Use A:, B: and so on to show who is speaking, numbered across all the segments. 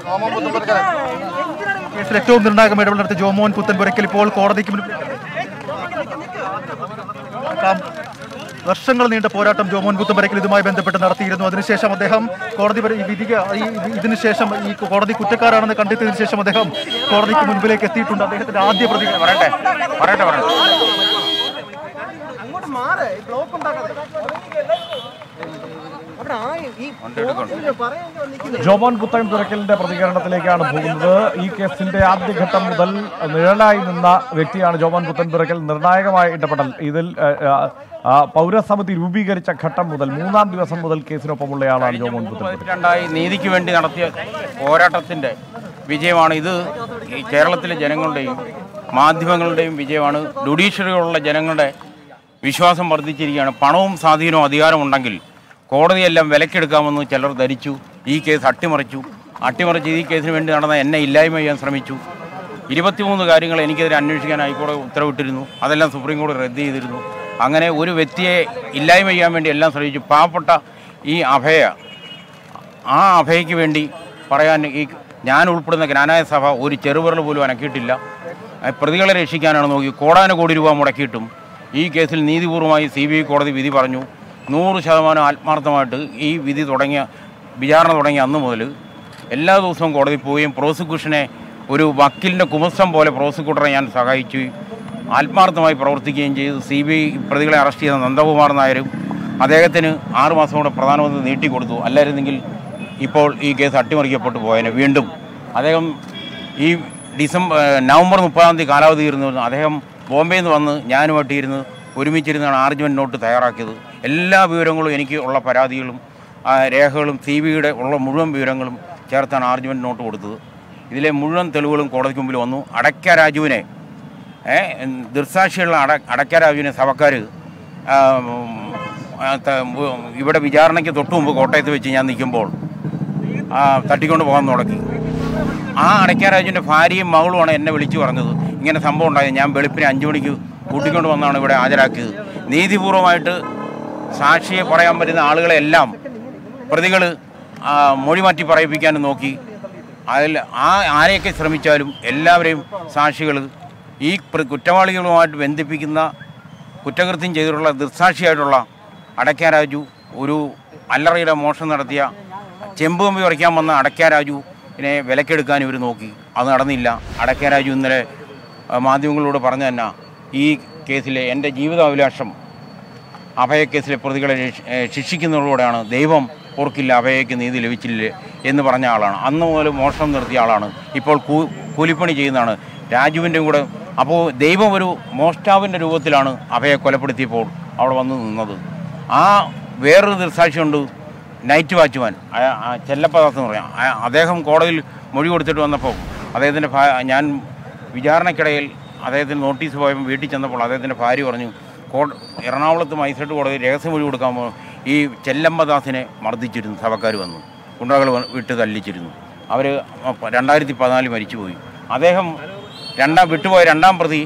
A: കേസിൽ ഏറ്റവും നിർണായകം ഇടപെടൽ നടത്തിയ ജോമോഹൻ പുത്തൻപുരയ്ക്കൽ ഇപ്പോൾ കോടതിക്ക് മുന്നിൽ നോക്കാം. വർഷങ്ങൾ നീണ്ട പോരാട്ടം ജോമോഹൻ പുത്തമ്പരക്കൽ ഇതുമായി ബന്ധപ്പെട്ട് നടത്തിയിരുന്നു അതിനുശേഷം അദ്ദേഹം കോടതി വരെ ഈ വിധിക്ക് ഈ ഈ- ഇതിനുശേഷം ഈ കോടതി കുറ്റക്കാരാണെന്ന് കണ്ടെത്തിയതിനു ശേഷം അദ്ദേഹം കോടതിക്ക് മുൻപിലേക്ക് എത്തിയിട്ടുണ്ട് അദ്ദേഹത്തിന്റെ ആദ്യ പ്രതി
B: പറയട്ടെ പറയട്ടെ പറയട്ടെ
C: ജോമോൻ പുത്തൻ തുറക്കലിന്റെ പ്രതികരണത്തിലേക്കാണ് പോകുന്നത് ഈ കേസിന്റെ ആദ്യഘട്ടം മുതൽ നിഴലായി നിന്ന വ്യക്തിയാണ് ജോമോൻ പുത്തൻ തുറക്കൽ നിർണായകമായ ഇടപെടൽ ഇതിൽ ആ, ആ, ആ, പൗരസമിതി രൂപീകരിച്ച ഘട്ടം മുതൽ മൂന്നാം ദിവസം മുതൽ കേസിനൊപ്പമുള്ളയാളാണ് ജോമോൻ പുത്തൻ തുറക്കൽ
B: പതിറ്റാണ്ടായി നീതിക്ക് വേണ്ടി നടത്തിയ പോരാട്ടത്തിന്റെ വിജയമാണ് ഇത് ഈ കേരളത്തിലെ ജനങ്ങളുടെയും മാധ്യമങ്ങളുടെയും വിജയമാണ് ജുഡീഷ്യറിയുള്ള ജനങ്ങളുടെ വിശ്വാസം വർദ്ധിച്ചിരിക്കുകയാണ് പണവും സ്വാധീനവും അധികാരവും ഉണ്ടെങ്കിൽ കോടതിയെല്ലാം വിലക്കെടുക്കാമെന്ന് ചിലർ ധരിച്ചു ഈ കേസ് അട്ടിമറിച്ചു അട്ടിമറിച്ച് ഈ കേസിന് വേണ്ടി നടന്ന എന്നെ ഇല്ലായ്മ ചെയ്യാൻ ശ്രമിച്ചു ഇരുപത്തിമൂന്ന് കാര്യങ്ങൾ എനിക്കെതിരെ അന്വേഷിക്കാൻ ഹൈക്കോടതി ഉത്തരവിട്ടിരുന്നു അതെല്ലാം സുപ്രീം കോടതി റദ്ദ് ചെയ്തിരുന്നു അങ്ങനെ ഒരു വ്യക്തിയെ ഇല്ലായ്മ ചെയ്യാൻ വേണ്ടി എല്ലാം ശ്രമിച്ചു പാവപ്പെട്ട ഈ അഭയ ആ അഭയയ്ക്ക് വേണ്ടി പറയാൻ ഈ ഞാൻ ഉൾപ്പെടുന്ന ജ്ഞാനായ സഭ ഒരു ചെറുവിരൽ പോലും അനക്കിയിട്ടില്ല ആ പ്രതികളെ രക്ഷിക്കാനാണ് നോക്കി കോടാനുകോടി രൂപ മുടക്കിയിട്ടും ഈ കേസിൽ നീതിപൂർവമായി സി ബി ഐ കോടതി വിധി പറഞ്ഞു നൂറ് ശതമാനം ആത്മാർത്ഥമായിട്ട് ഈ വിധി തുടങ്ങിയ വിചാരണ തുടങ്ങിയ അന്ന് മുതൽ എല്ലാ ദിവസവും കോടതി പോവുകയും പ്രോസിക്യൂഷനെ ഒരു വക്കീലിൻ്റെ കുമസ്തം പോലെ പ്രോസിക്യൂട്ടറെ ഞാൻ സഹായിച്ചു ആത്മാർത്ഥമായി പ്രവർത്തിക്കുകയും ചെയ്തു സി ബി ഐ പ്രതികളെ അറസ്റ്റ് ചെയ്ത നന്ദകുമാർ നായരും അദ്ദേഹത്തിന് ആറ് മാസം കൂടെ പ്രധാനമന്ത്രി നീട്ടിക്കൊടുത്തു അല്ലായിരുന്നെങ്കിൽ ഇപ്പോൾ ഈ കേസ് അട്ടിമറിക്കപ്പെട്ടു പോയേനെ വീണ്ടും അദ്ദേഹം ഈ ഡിസംബർ നവംബർ മുപ്പതാം തീയതി കാലാവധി ഇരുന്നു അദ്ദേഹം ബോംബെയിൽ നിന്ന് വന്ന് ഞാനുമായിട്ട് ഇരുന്ന് ഒരുമിച്ചിരുന്നാണ് ആർജ്യുമെൻ്റ് നോട്ട് തയ്യാറാക്കിയത് എല്ലാ വിവരങ്ങളും എനിക്ക് ഉള്ള പരാതികളും ആ, രേഖകളും സി ബിയുടെ ഉള്ള മുഴുവൻ വിവരങ്ങളും ചേർത്താണ് ആർജ്യുമെൻ്റ് നോട്ട് കൊടുത്തത് ഇതിലെ മുഴുവൻ തെളിവുകളും കോടതിക്ക് മുമ്പിൽ വന്നു അടയ്ക്ക രാജുവിനെ ഏ, ദൃക്സാക്ഷിയുള്ള അട അടയ്ക്ക രാജുവിനെ സഭക്കാർ ഇവിടെ വിചാരണയ്ക്ക് തൊട്ടു മുമ്പ് കോട്ടയത്ത് വെച്ച് ഞാൻ നിൽക്കുമ്പോൾ ആ, തട്ടിക്കൊണ്ട് പോകാൻ തുടങ്ങി ആ അടയ്ക്കാരാജുവിൻ്റെ ഭാര്യയും മകളുമാണ് എന്നെ വിളിച്ചു പറഞ്ഞത് ഇങ്ങനെ സംഭവം ഉണ്ടായത് ഞാൻ വെളുപ്പിന് അഞ്ചു മണിക്ക് കൂട്ടിക്കൊണ്ട് വന്നാണ് ഇവിടെ ഹാജരാക്കിയത് നീതിപൂർവമായിട്ട് സാക്ഷിയെ പറയാൻ പറ്റുന്ന ആളുകളെല്ലാം പ്രതികൾ മൊഴി മാറ്റി പറയിപ്പിക്കാനും നോക്കി അതിൽ ആ ആരെയൊക്കെ ശ്രമിച്ചാലും എല്ലാവരെയും സാക്ഷികൾ ഈ പ്ര- കുറ്റവാളികളുമായിട്ട് ബന്ധിപ്പിക്കുന്ന കുറ്റകൃത്യം ചെയ്തിട്ടുള്ള ദൃക്സാക്ഷിയായിട്ടുള്ള അടയ്ക്ക രാജു ഒരു അല്ലറയുടെ മോഷണം നടത്തിയ ചെമ്പ് കമ്പി പറിക്കാൻ വന്ന അടയ്ക്ക രാജുവിനെ വിലക്കെടുക്കാൻ ഇവർ നോക്കി അത് നടന്നില്ല അടയ്ക്ക രാജു ഇന്നലെ ആ, മാധ്യമങ്ങളോട് പറഞ്ഞു തന്നെ ഈ കേസിലെ എൻ്റെ ജീവിതാഭിലാഷം അഭയക്കേസിലെ പ്രതികളെ രക്ഷ- ഏ, ശിക്ഷിക്കുന്നതിലൂടെയാണ് ദൈവം ഓർക്കില്ല അഭയയ്ക്ക് നീതി ലഭിച്ചില്ല എന്ന് പറഞ്ഞ ആളാണ് അന്ന് മുതൽ മോഷണം നിർത്തിയ ആളാണ് ഇപ്പോൾ കൂ കൂലിപ്പണി ചെയ്യുന്നതാണ് രാജുവിൻ്റെയും കൂടെ അപ്പോൾ ദൈവം ഒരു മോഷ്ടാവിൻ്റെ രൂപത്തിലാണ് അഭയെ കൊലപ്പെടുത്തിയപ്പോൾ അവിടെ വന്ന് നിന്നത് ആ വേറൊരു ദൃസാക്ഷിയുണ്ട് നൈറ്റ് വാച്ച്മാൻ അയ- ആ ചെല്ലപ്പദാസ് എന്ന് പറയാം അയ- അദ്ദേഹം കോടതിയിൽ മൊഴി കൊടുത്തിട്ട് വന്നപ്പോൾ അദ്ദേഹത്തിൻ്റെ ഭാ ഞാൻ വിചാരണയ്ക്കിടയിൽ അദ്ദേഹത്തിന് നോട്ടീസ് പോയപ്പോൾ വീട്ടിൽ ചെന്നപ്പോൾ അദ്ദേഹത്തിൻ്റെ ഭാര്യ പറഞ്ഞു കോ എറണാകുളത്ത് മൈസൂർ കോടതി രഹസ്യമൊഴി കൊടുക്കാമ്പോൾ ഈ ചെല്ലമ്പദാസിനെ മർദ്ദിച്ചിരുന്നു സഭക്കാർ വന്നു ഗുണ്ടകൾ വ- വിട്ട് തല്ലിച്ചിരുന്നു അവർ രണ്ടായിരത്തി പതിനാലിൽ മരിച്ചുപോയി അദ്ദേഹം രണ്ടാം വിട്ടുപോയ രണ്ടാം പ്രതി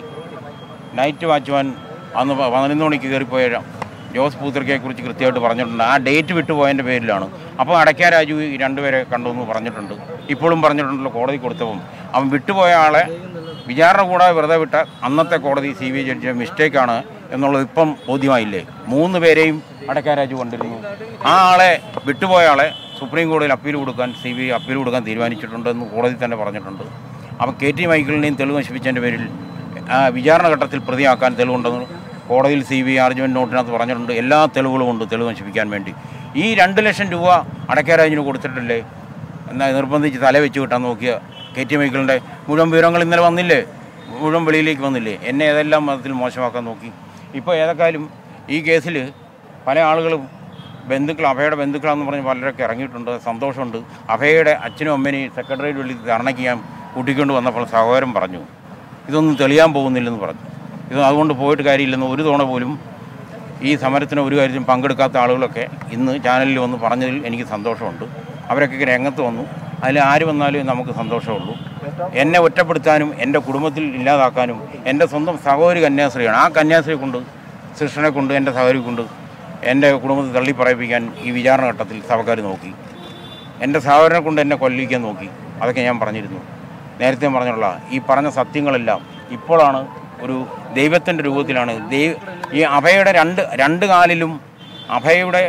B: നൈറ്റ് വാച്ച്മാൻ അന്ന് പ- പതിനൊന്ന് മണിക്ക് കയറിപ്പോയ ര- ജോസ് പൂത്തിർക്കയെക്കുറിച്ച് കൃത്യമായിട്ട് പറഞ്ഞിട്ടുണ്ട് ആ ഡേറ്റ് വിട്ടുപോയതിൻ്റെ പേരിലാണ് അപ്പോൾ അടയ്ക്ക രാജു ഈ രണ്ടുപേരെ കണ്ടു എന്ന് പറഞ്ഞിട്ടുണ്ട് ഇപ്പോഴും പറഞ്ഞിട്ടുണ്ടല്ലോ കോടതി കൊടുത്തപ്പം അവൻ വിട്ടുപോയ ആളെ വിചാരണ കൂടാതെ വെറുതെ വിട്ട അന്നത്തെ കോടതി സി ബി ഐ ജഡ്ജിയുടെ മിസ്റ്റേക്കാണ് എന്നുള്ളത് ഇപ്പം ബോധ്യമായില്ലേ മൂന്ന് പേരെയും അടയ്ക്ക രാജു കൊണ്ടിരുന്നു ആ ആളെ വിട്ടുപോയ ആളെ സുപ്രീം കോടതിയിൽ അപ്പീൽ കൊടുക്കാൻ സി ബി ഐ അപ്പീൽ കൊടുക്കാൻ തീരുമാനിച്ചിട്ടുണ്ടെന്ന് കോടതി തന്നെ പറഞ്ഞിട്ടുണ്ട് അപ്പോൾ കെ ടി മൈക്കിളിനെയും തെളിവ് നശിപ്പിച്ചതിൻ്റെ പേരിൽ ആ, വിചാരണ ഘട്ടത്തിൽ പ്രതിയാക്കാൻ തെളിവുണ്ടെന്ന് കോടതിയിൽ സി ബി ആർജ്യുമെൻറ്റ് നോട്ടിനകത്ത് പറഞ്ഞിട്ടുണ്ട് എല്ലാ തെളിവുകളും ഉണ്ട് തെളിവ് നശിപ്പിക്കാൻ വേണ്ടി ഈ രണ്ട് ലക്ഷം രൂപ അടയ്ക്കാരാജിന് കൊടുത്തിട്ടില്ലേ എന്നാൽ നിർബന്ധിച്ച് തല വെച്ച് കിട്ടാൻ നോക്കിയ കെ ടി മൈക്കിളിൻ്റെ മുഴുവൻ വിവരങ്ങൾ ഇന്നലെ വന്നില്ലേ മുഴുവൻ വെളിയിലേക്ക് വന്നില്ലേ എന്നെ ഏതെല്ലാം മതത്തിൽ മോശമാക്കാൻ നോക്കി ഇപ്പോൾ ഏതൊക്കെയാലും ഈ കേസിൽ പല ആളുകളും ബന്ധുക്കൾ അഭയുടെ ബന്ധുക്കളാന്ന് പറഞ്ഞ് പലരൊക്കെ ഇറങ്ങിയിട്ടുണ്ട് സന്തോഷമുണ്ട് അഭയുടെ അച്ഛനും അമ്മേനെയും സെക്രട്ടറിയുടെ ഉള്ളിൽ ധർണയ്ക്ക് ഞാൻ കൂട്ടിക്കൊണ്ട് വന്നപ്പോൾ സഹോദരൻ പറഞ്ഞു ഇതൊന്നും തെളിയാൻ പോകുന്നില്ലെന്ന് പറഞ്ഞു ഇത് അതുകൊണ്ട് പോയിട്ട് കാര്യമില്ലെന്ന് ഒരു തവണ പോലും ഈ സമരത്തിന് ഒരു കാര്യത്തിലും പങ്കെടുക്കാത്ത ആളുകളൊക്കെ ഇന്ന് ചാനലിൽ വന്ന് പറഞ്ഞതിൽ എനിക്ക് സന്തോഷമുണ്ട് അവരൊക്കെ രംഗത്ത് വന്നു അതിൽ ആര് വന്നാലും നമുക്ക് സന്തോഷമുള്ളൂ എന്നെ ഒറ്റപ്പെടുത്താനും എൻ്റെ കുടുംബത്തിൽ ഇല്ലാതാക്കാനും എൻ്റെ സ്വന്തം സഹോദരി കന്യാസ്ത്രീയാണ് ആ കന്യാസ്ത്രീ കൊണ്ട് സിസ്റ്ററെ കൊണ്ട് എൻ്റെ സഹോദരി കൊണ്ട് എൻ്റെ കുടുംബത്തിൽ തള്ളി പറയിപ്പിക്കാൻ ഈ വിചാരണ ഘട്ടത്തിൽ സഭക്കാർ നോക്കി എൻ്റെ സഹോദരനെ കൊണ്ട് എന്നെ കൊല്ലിക്കാൻ നോക്കി അതൊക്കെ ഞാൻ പറഞ്ഞിരുന്നു നേരത്തെ പറഞ്ഞുള്ള ഈ പറഞ്ഞ സത്യങ്ങളെല്ലാം ഇപ്പോഴാണ് ഒരു ദൈവത്തിൻ്റെ രൂപത്തിലാണ് ദൈവ ഈ അഭയയുടെ രണ്ട് രണ്ട് കാലിലും അഭയയുടെ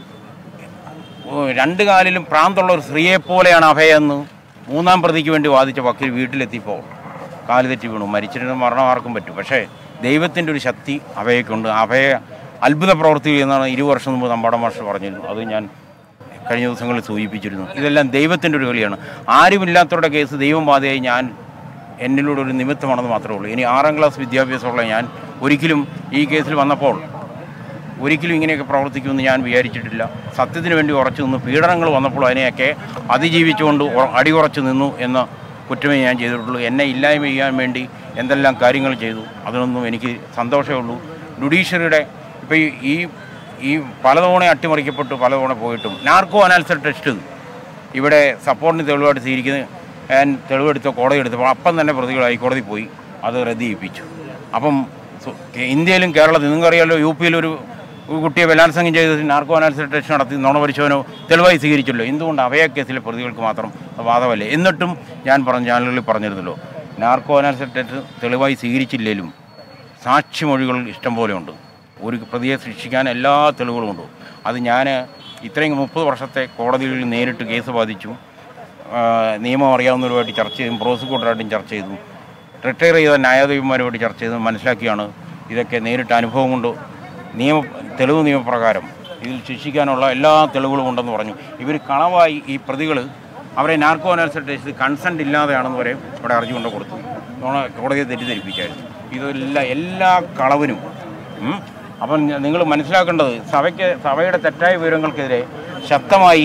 B: ഓ, രണ്ട് കാലിലും പ്രാന്തുള്ള ഒരു സ്ത്രീയെ പോലെയാണ് അഭയെന്ന് മൂന്നാം പ്രതിക്ക് വേണ്ടി വാദിച്ച വക്കീൽ വീട്ടിലെത്തിയപ്പോൾ കാല് തെറ്റി വീണു മരിച്ചിട്ട് മരണം ആർക്കും പറ്റും പക്ഷേ ദൈവത്തിൻ്റെ ഒരു ശക്തി അഭയക്കുണ്ട് അഭയ അത്ഭുത പ്രവൃത്തി ചെയ്യുന്നതാണ് ഇരു വർഷം മുമ്പ് നമ്മുടെ മാഷ് പറഞ്ഞിരുന്നു അത് ഞാൻ കഴിഞ്ഞ ദിവസങ്ങളിൽ സൂചിപ്പിച്ചിരുന്നു ഇതെല്ലാം ദൈവത്തിൻ്റെ ഒരു കളിയാണ് ആരുമില്ലാത്തവരുടെ കേസ് ദൈവം ബാധയായി ഞാൻ എന്നിലൂടെ ഒരു നിമിത്തമാണെന്ന് മാത്രമേ ഉള്ളൂ ഇനി ആറാം ക്ലാസ് വിദ്യാഭ്യാസമുള്ള ഞാൻ ഒരിക്കലും ഈ കേസിൽ വന്നപ്പോൾ ഒരിക്കലും ഇങ്ങനെയൊക്കെ പ്രവർത്തിക്കുമെന്ന് ഞാൻ വിചാരിച്ചിട്ടില്ല സത്യത്തിന് വേണ്ടി ഉറച്ചു നിന്നു പീഡനങ്ങൾ വന്നപ്പോൾ അതിനെയൊക്കെ അതിജീവിച്ചുകൊണ്ട് ഉറ- അടിയുറച്ചു നിന്നു എന്ന കുറ്റമേ ഞാൻ ചെയ്തിട്ടുള്ളൂ എന്നെ ഇല്ലായ്മ ചെയ്യാൻ വേണ്ടി എന്തെല്ലാം കാര്യങ്ങൾ ചെയ്തു അതിനൊന്നും എനിക്ക് സന്തോഷമേ ഉള്ളൂ ജുഡീഷ്യറിയുടെ ഇപ്പോൾ ഈ ഈ ഈ പലതവണ അട്ടിമറിക്കപ്പെട്ടു പലതവണ പോയിട്ടും നാർക്കോ അനാലിസിസ് ടെസ്റ്റ് ഇവിടെ സപ്പോർട്ടിന് തെളിവായിട്ട് സ്വീകരിക്കുന്ന ഞാൻ തെളിവെടുത്ത കോടതി എടുത്തപ്പോൾ അപ്പം തന്നെ പ്രതികൾ ഹൈക്കോടതി പോയി അത് റദ്ദ് ചെയ്യിപ്പിച്ചു അപ്പം സു- കേ- ഇന്ത്യയിലും കേരളത്തിൽ നിങ്ങൾക്കറിയാലോ യു പിയിലൊരു ഒരു കുട്ടിയെ ബലാത്സംഗം ചെയ്ത് നാർക്കോ അനാലിസിസ് ടെസ്റ്റ് നടത്തി നുണ പരിശോധന തെളിവായി സ്വീകരിച്ചല്ലോ എന്തുകൊണ്ട് അവയ കേസിലെ പ്രതികൾക്ക് മാത്രം വാദമല്ലേ എന്നിട്ടും ഞാൻ പറഞ്ഞ ചാനലുകളിൽ പറഞ്ഞിരുന്നല്ലോ നാർക്കോ അനാലിസിസ് ടെസ്റ്റ് തെളിവായി സ്വീകരിച്ചില്ലേലും സാക്ഷിമൊഴികൾ ഇഷ്ടം പോലെ ഉണ്ട് ഒരു പ്രതിയെ ശിക്ഷിക്കാൻ എല്ലാ തെളിവുകളുമുണ്ട് അത് ഞാൻ ഇത്രയും മുപ്പത് വർഷത്തെ കോടതികളിൽ നേരിട്ട് കേസ് ബാധിച്ചു ആ, നിയമം അറിയാവുന്നവരുമായിട്ട് ചർച്ച ചെയ്തും പ്രോസിക്യൂട്ടറായിട്ടും ചർച്ച ചെയ്തു റിട്ടയർ ചെയ്ത ന്യായാധിപന്മാരുമായിട്ട് ചർച്ച ചെയ്ത് മനസ്സിലാക്കിയാണ് ഇതൊക്കെ നേരിട്ട് അനുഭവം കൊണ്ട് നിയമ തെളിവ് നിയമപ്രകാരം ഇതിൽ ശിക്ഷിക്കാനുള്ള എല്ലാ തെളിവുകളും ഉണ്ടെന്ന് പറഞ്ഞു ഇവർ കളവായി ഈ പ്രതികൾ അവരെ നാർക്കോ അനാലിസിസ് ടെസ്റ്റ് കൺസെൻറ്റ് ഇല്ലാതെയാണെന്ന് വരെ ഇവിടെ അർജി കൊണ്ട് കൊടുത്തു നമ്മളെ കോടതിയെ തെറ്റിദ്ധരിപ്പിച്ചായിരുന്നു ഇതെല്ലാം എല്ലാ കളവിനും ഉം, അപ്പം നിങ്ങൾ മനസ്സിലാക്കേണ്ടത് സഭയ്ക്ക് സഭയുടെ തെറ്റായ വിവരങ്ങൾക്കെതിരെ ശക്തമായി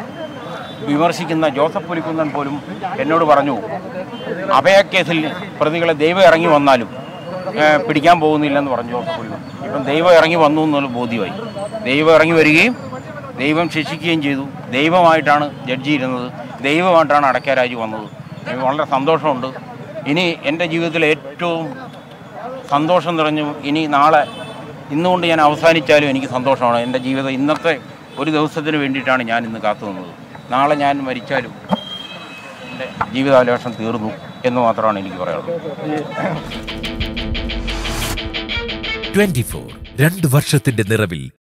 B: വിമർശിക്കുന്ന ജോസഫ് പുലിക്കുന്നൻ പോലും എന്നോട് പറഞ്ഞു അഭയക്കേസിൽ പ്രതികളെ ദൈവം ഇറങ്ങി വന്നാലും ഏഹ്, പിടിക്കാൻ പോകുന്നില്ലെന്ന് പറഞ്ഞു ജോസഫ് പുലിക്കുന്നൻ ഇപ്പം ദൈവം ഇറങ്ങി വന്നു എന്നുള്ള ബോധ്യമായി ദൈവം ഇറങ്ങി വരികയും ദൈവം ശിക്ഷിക്കുകയും ചെയ്തു ദൈവമായിട്ടാണ് ജഡ്ജി ഇരുന്നത് ദൈവമായിട്ടാണ് അടയ്ക്കാരാജ് വന്നത് എനിക്ക് വളരെ സന്തോഷമുണ്ട് ഇനി എൻ്റെ ജീവിതത്തിൽ ഏറ്റവും സന്തോഷം നിറഞ്ഞു ഇനി നാളെ ഇന്നുകൊണ്ട് ഞാൻ അവസാനിച്ചാലും എനിക്ക് സന്തോഷമാണ് എൻ്റെ ജീവിതം ഇന്നത്തെ ഒരു ദിവസത്തിന് വേണ്ടിയിട്ടാണ് ഞാൻ ഇന്ന് കാത്തു നിന്നത് നാളെ ഞാൻ മരിച്ചാലും എൻ്റെ ജീവിതാഭിലാഷം തീർന്നു എന്ന് മാത്രമാണ് എനിക്ക് പറയാനുള്ളത്
D: ട്വന്റി ഫോർ രണ്ട് വർഷത്തിന്റെ നിറവിൽ